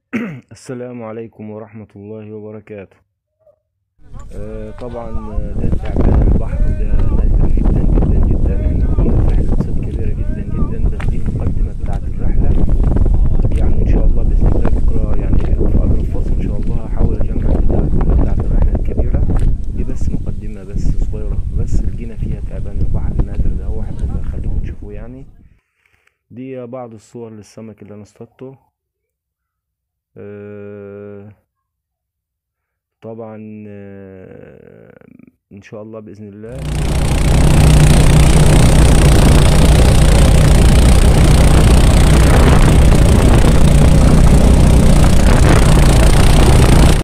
السلام عليكم ورحمة الله وبركاته آه طبعا آه، ده تعبان البحر ده نادر جدا جدا جدا احنا كنا في رحلة صيد كبيرة جدا جدا بس دي المقدمة بتاعة الرحلة يعني ان شاء الله بإذن الله بكرة يعني في أقرب فرصة ان شاء الله هحاول اجمع البتاعة كلها بتاعة الرحلة الكبيرة دي بس مقدمة بس صغيرة بس لقينا فيها تعبان البحر النادر ده هو حبيت اخليكم تشوفوه يعني دي بعض الصور للسمك اللي انا اصطادته آه، طبعا آه، ان شاء الله باذن الله